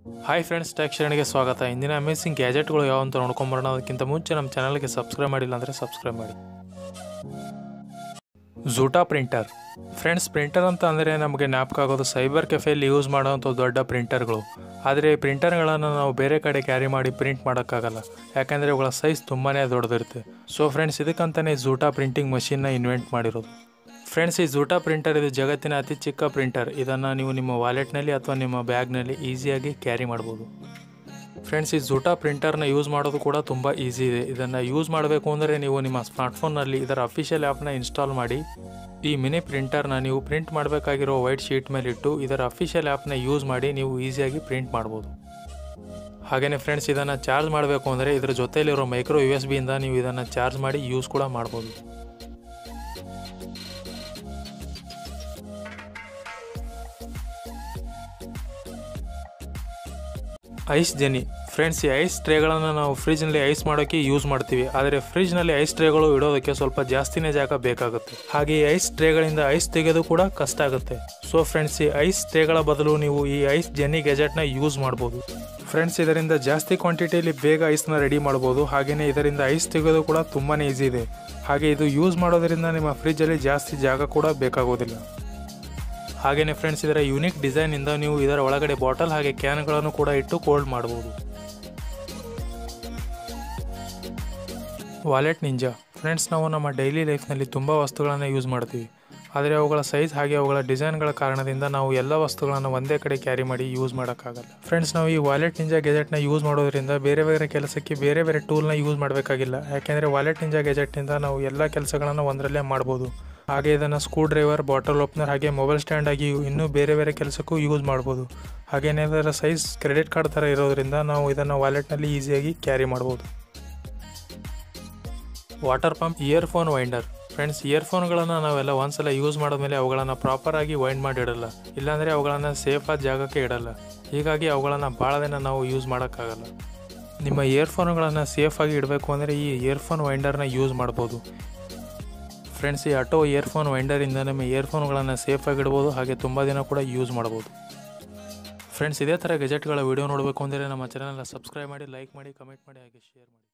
hi friends tack ಶ್ರೇಣಿಗೆ ಸ್ವಾಗತ ಇಂದಿನ ಅಮೇಸಿಂಗ್ ಗ್ಯಾಜೆಟ್ಗಳು ಯಾವ ಅಂತ ನೋಡ್ಕೊಂಬರೋಣ ಅದಕ್ಕಿಂತ ಮುಂಚೆ ನಮ್ಮ ಚಾನಲ್ಗೆ ಸಬ್ಸ್ಕ್ರೈಬ್ ಮಾಡಿಲ್ಲ ಅಂದರೆ ಸಬ್ಸ್ಕ್ರೈಬ್ ಮಾಡಿ ಝೂಟಾ ಪ್ರಿಂಟರ್ ಫ್ರೆಂಡ್ಸ್ ಪ್ರಿಂಟರ್ ಅಂತ ಅಂದರೆ ನಮಗೆ ಜ್ಞಾಪಕ ಆಗೋದು ಸೈಬರ್ ಕೆಫೆಯಲ್ಲಿ ಯೂಸ್ ಮಾಡೋವಂಥ ದೊಡ್ಡ ಪ್ರಿಂಟರ್ಗಳು ಆದರೆ ಈ ಪ್ರಿಂಟರ್ಗಳನ್ನು ನಾವು ಬೇರೆ ಕಡೆ ಕ್ಯಾರಿ ಮಾಡಿ ಪ್ರಿಂಟ್ ಮಾಡೋಕ್ಕಾಗಲ್ಲ ಯಾಕಂದರೆ ಇವುಗಳ ಸೈಜ್ ತುಂಬಾ ದೊಡ್ಡದಿರುತ್ತೆ ಸೊ ಫ್ರೆಂಡ್ಸ್ ಇದಕ್ಕಂತಲೇ ಝೂಟಾ ಪ್ರಿಂಟಿಂಗ್ ಮಷೀನ್ನ ಇನ್ವೆಂಟ್ ಮಾಡಿರೋದು ಫ್ರೆಂಡ್ಸ್ ಈ ಝೂಟಾ ಪ್ರಿಂಟರ್ ಇದು ಜಗತ್ತಿನ ಅತಿ ಚಿಕ್ಕ ಪ್ರಿಂಟರ್ ಇದನ್ನು ನೀವು ನಿಮ್ಮ ವಾಲೆಟ್ನಲ್ಲಿ ಅಥವಾ ನಿಮ್ಮ ಬ್ಯಾಗ್ನಲ್ಲಿ ಈಸಿಯಾಗಿ ಕ್ಯಾರಿ ಮಾಡ್ಬೋದು ಫ್ರೆಂಡ್ಸ್ ಈ ಝೂಟಾ ಪ್ರಿಂಟರ್ನ ಯೂಸ್ ಮಾಡೋದು ಕೂಡ ತುಂಬ ಈಸಿ ಇದೆ ಇದನ್ನು ಯೂಸ್ ಮಾಡಬೇಕು ಅಂದರೆ ನೀವು ನಿಮ್ಮ ಸ್ಮಾರ್ಟ್ಫೋನ್ನಲ್ಲಿ ಇದರ ಅಫಿಷಿಯಲ್ ಆ್ಯಪ್ನ ಇನ್ಸ್ಟಾಲ್ ಮಾಡಿ ಈ ಮಿನಿ ಪ್ರಿಂಟರ್ನ ನೀವು ಪ್ರಿಂಟ್ ಮಾಡಬೇಕಾಗಿರೋ ವೈಟ್ ಶೀಟ್ ಮೇಲೆ ಇಟ್ಟು ಇದರ ಅಫಿಷಿಯಲ್ ಆ್ಯಪ್ನ ಯೂಸ್ ಮಾಡಿ ನೀವು ಈಸಿಯಾಗಿ ಪ್ರಿಂಟ್ ಮಾಡ್ಬೋದು ಹಾಗೆಯೇ ಫ್ರೆಂಡ್ಸ್ ಇದನ್ನು ಚಾರ್ಜ್ ಮಾಡಬೇಕು ಅಂದರೆ ಇದರ ಜೊತೆಯಲ್ಲಿರೋ ಮೈಕ್ರೋ ಯು ಎಸ್ ಬಿಯಿಂದ ನೀವು ಇದನ್ನು ಚಾರ್ಜ್ ಮಾಡಿ ಯೂಸ್ ಕೂಡ ಮಾಡ್ಬೋದು ಐಸ್ ಜೆನಿ ಫ್ರೆಂಡ್ಸ್ ಈ ಐಸ್ ಟ್ರೇಗಳನ್ನು ನಾವು ಫ್ರಿಜ್ನಲ್ಲಿ ಐಸ್ ಮಾಡೋಕ್ಕೆ ಯೂಸ್ ಮಾಡ್ತೀವಿ ಆದರೆ ಫ್ರಿಜ್ನಲ್ಲಿ ಐಸ್ ಟ್ರೇಗಳು ಇಡೋದಕ್ಕೆ ಸ್ವಲ್ಪ ಜಾಸ್ತಿನೇ ಜಾಗ ಬೇಕಾಗುತ್ತೆ ಹಾಗೆ ಈ ಐಸ್ ಟ್ರೇಗಳಿಂದ ಐಸ್ ತೆಗೆದು ಕೂಡ ಕಷ್ಟ ಆಗುತ್ತೆ ಸೊ ಫ್ರೆಂಡ್ಸ್ ಈ ಐಸ್ ಟ್ರೇಗಳ ಬದಲು ನೀವು ಈ ಐಸ್ ಜೆನಿ ಗೆಜೆಟ್ನ ಯೂಸ್ ಮಾಡ್ಬೋದು ಫ್ರೆಂಡ್ಸ್ ಇದರಿಂದ ಜಾಸ್ತಿ ಕ್ವಾಂಟಿಟಿಯಲ್ಲಿ ಬೇಗ ಐಸ್ನ ರೆಡಿ ಮಾಡ್ಬೋದು ಹಾಗೆಯೇ ಇದರಿಂದ ಐಸ್ ತೆಗೆಯೋದು ಕೂಡ ತುಂಬಾ ಈಸಿ ಇದೆ ಹಾಗೆ ಇದು ಯೂಸ್ ಮಾಡೋದ್ರಿಂದ ನಿಮ್ಮ ಫ್ರಿಜ್ಜಲ್ಲಿ ಜಾಸ್ತಿ ಜಾಗ ಕೂಡ ಬೇಕಾಗೋದಿಲ್ಲ ಹಾಗೆಯೇ ಫ್ರೆಂಡ್ಸ್ ಇದರ ಯುನಿಕ್ ಡಿಸೈನಿಂದ ನೀವು ಇದರ ಒಳಗಡೆ ಬಾಟಲ್ ಹಾಗೆ ಕ್ಯಾನ್ಗಳನ್ನು ಕೂಡ ಇಟ್ಟು ಕೋಲ್ಡ್ ಮಾಡ್ಬೋದು ವಾಲೆಟ್ ನಿಂಜಾ ಫ್ರೆಂಡ್ಸ್ ನಾವು ನಮ್ಮ ಡೈಲಿ ಲೈಫ್ನಲ್ಲಿ ತುಂಬ ವಸ್ತುಗಳನ್ನು ಯೂಸ್ ಮಾಡ್ತೀವಿ ಆದರೆ ಅವುಗಳ ಸೈಜ್ ಹಾಗೆ ಅವುಗಳ ಡಿಸೈನ್ಗಳ ಕಾರಣದಿಂದ ನಾವು ಎಲ್ಲ ವಸ್ತುಗಳನ್ನು ಒಂದೇ ಕಡೆ ಕ್ಯಾರಿ ಮಾಡಿ ಯೂಸ್ ಮಾಡೋಕ್ಕಾಗಲ್ಲ ಫ್ರೆಂಡ್ಸ್ ನಾವು ಈ ವಾಲೆಟ್ ನಿಂಜಾ ಗೆಜೆಟ್ನ ಯೂಸ್ ಮಾಡೋದ್ರಿಂದ ಬೇರೆ ಬೇರೆ ಕೆಲಸಕ್ಕೆ ಬೇರೆ ಬೇರೆ ಟೂಲ್ನ ಯೂಸ್ ಮಾಡಬೇಕಾಗಿಲ್ಲ ಯಾಕೆಂದರೆ ವಾಲೆಟ್ ನಿಂಜಾ ಗೆಜೆಟ್ನಿಂದ ನಾವು ಎಲ್ಲ ಕೆಲಸಗಳನ್ನು ಒಂದರಲ್ಲೇ ಮಾಡ್ಬೋದು ಹಾಗೆ ಇದನ್ನು ಸ್ಕ್ರೂ ಡ್ರೈವರ್ ಬಾಟಲ್ ಓಪನರ್ ಹಾಗೆ ಮೊಬೈಲ್ ಸ್ಟ್ಯಾಂಡ್ ಆಗಿ ಇನ್ನೂ ಬೇರೆ ಬೇರೆ ಕೆಲಸಕ್ಕೂ ಯೂಸ್ ಮಾಡ್ಬೋದು ಹಾಗೆಯೇ ಇದರ ಸೈಜ್ ಕ್ರೆಡಿಟ್ ಕಾರ್ಡ್ ಥರ ಇರೋದ್ರಿಂದ ನಾವು ಇದನ್ನು ವಾಲೆಟ್ನಲ್ಲಿ ಈಸಿಯಾಗಿ ಕ್ಯಾರಿ ಮಾಡ್ಬೋದು water pump earphone winder friends ಇಯರ್ಫೋನ್ಗಳನ್ನು ನಾವೆಲ್ಲ ಒಂದ್ಸಲ ಯೂಸ್ ಮಾಡಿದ್ಮೇಲೆ ಅವುಗಳನ್ನು ಪ್ರಾಪರಾಗಿ ವೈಂಡ್ ಮಾಡಿ ಇಡಲ್ಲ ಇಲ್ಲಾಂದರೆ ಅವುಗಳನ್ನು ಸೇಫಾದ ಜಾಗಕ್ಕೆ ಇಡಲ್ಲ ಹೀಗಾಗಿ ಅವುಗಳನ್ನು ಭಾಳ ದಿನ ನಾವು ಯೂಸ್ ಮಾಡೋಕ್ಕಾಗಲ್ಲ ನಿಮ್ಮ ಇಯರ್ಫೋನ್ಗಳನ್ನು ಸೇಫಾಗಿ ಇಡಬೇಕು ಅಂದರೆ ಈ ಇಯರ್ಫೋನ್ ವೈಂಡರ್ನ ಯೂಸ್ ಮಾಡ್ಬೋದು ಫ್ರೆಂಡ್ಸ್ ಈ ಆಟೋ ಇಯರ್ಫೋನ್ ವೈಂಡರಿಂದ ನಮ್ಮ ಇಯರ್ಫೋನ್ಗಳನ್ನು ಸೇಫಾಗಿ ಇಡ್ಬೋದು ಹಾಗೆ ತುಂಬ ದಿನ ಕೂಡ ಯೂಸ್ ಮಾಡ್ಬೋದು ಫ್ರೆಂಡ್ಸ್ ಇದೇ ಥರ ಗೆಜೆಟ್ಗಳ ವಿಡಿಯೋ ನೋಡಬೇಕು ಅಂದರೆ ನಮ್ಮ ಚಾನಲ್ನ ಸಬ್ಸ್ಕ್ರೈಬ್ ಮಾಡಿ ಲೈಕ್ ಮಾಡಿ ಕಮೆಂಟ್ ಮಾಡಿ ಹಾಗೆ ಶೇರ್ ಮಾಡಿ